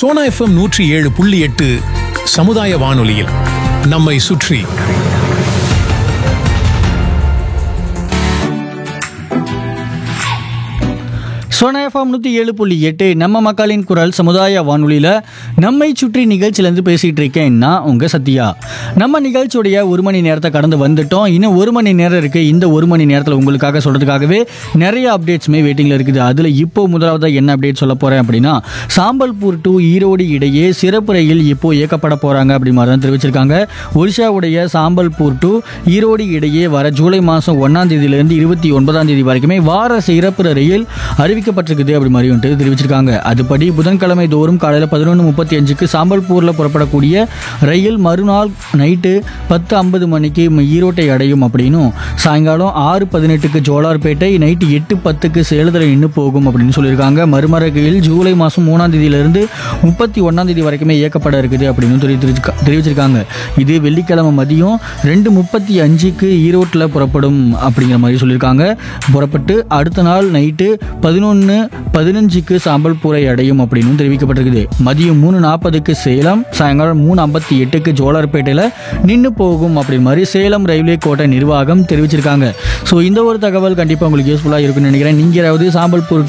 Sona FM நூற்றி ஏழு புள்ளி எட்டு சமுதாய வானொலியில் நம்மை சுற்றி சோனா எஃப்எம் நூற்றி ஏழு புள்ளி எட்டு நம்ம மக்களின் குரல் சமுதாய வானொலியில் நம்மை சுற்றி நிகழ்ச்சியிலேருந்து பேசிகிட்டு இருக்கேன் நான் உங்கள் சத்யா நம்ம நிகழ்ச்சியுடைய ஒரு மணி நேரத்தை கடந்து வந்துட்டோம் இன்னும் ஒரு மணி நேரம் இருக்குது இந்த ஒரு மணி நேரத்தில் உங்களுக்காக சொல்கிறதுக்காகவே நிறைய அப்டேட்ஸுமே வெயிட்டிங்கில் இருக்குது அதில் இப்போ முதலாவதாக என்ன அப்டேட் சொல்ல போகிறேன் அப்படின்னா சாம்பல்பூர் டு ஈரோடு இடையே சிறப்பு ரயில் இப்போ இயக்கப்பட போகிறாங்க அப்படி மாதிரி தான் தெரிவிச்சிருக்காங்க ஒடிஷாவுடைய சாம்பல்பூர் டு ஈரோடு இடையே வர ஜூலை மாதம் ஒன்றாம் தேதியிலிருந்து இருபத்தி ஒன்பதாம் தேதி வரைக்குமே வார சிறப்பு ரயில் அறிவிக்கப்பட்டிருக்குது அப்படி மாதிரி வந்துட்டு தெரிவிச்சிருக்காங்க அதுபடி புதன்கிழமை தோறும் காலையில் பதினொன்று முப்பத்தி அஞ்சுக்கு சாம்பல்பூரில் புறப்படக்கூடிய ரயில் மறுநாள் நைட்டு பத்து ஐம்பது மணிக்கு ம- ஈரோட்டை அடையும் அப்படின்னும் சாயங்காலம் ஆறு பதினெட்டுக்கு ஜோலார்பேட்டை நைட்டு எட்டு பத்துக்கு சேலத்தில் நின்று போகும் அப்படின்னு சொல்லியிருக்காங்க மறுமர ரயில் ஜூலை மாதம் மூணாம் தேதியிலிருந்து முப்பத்தி ஒன்றாம் தேதி வரைக்குமே இயக்கப்பட இருக்குது அப்படின்னு தெரிவிச்சிருக்கா- தெரிவிச்சிருக்காங்க இது வெள்ளிக்கிழமை மதியம் ரெண்டு முப்பத்தி அஞ்சுக்கு ஈரோட்டில் புறப்படும் அப்படிங்கிற மாதிரி சொல்லியிருக்காங்க புறப்பட்டு அடுத்த நாள் நைட்டு பதினொன்று பதினஞ்சுக்கு சாம்பல்பூரை அடையும் அப்படின்னு தெரிவிக்கப்பட்டிருக்குது மதியம் மூணு நாற்பதுக்கு சேலம் சாயங்காலம் மூணு ஐம்பத்தி எட்டுக்கு ஜோலார்பேட்டையில் நின்று போகும் அப்படின்னு மாதிரி சேலம் ரயில்வே கோட்டை நிர்வாகம் தெரிவிச்சிருக்காங்க ஸோ இந்த ஒரு தகவல் கண்டிப்பாக உங்களுக்கு யூஸ்ஃபுல்லாக இருக்கும்னு நினைக்கிறேன் நீங்கள் யாராவது சாம்பல்பூர்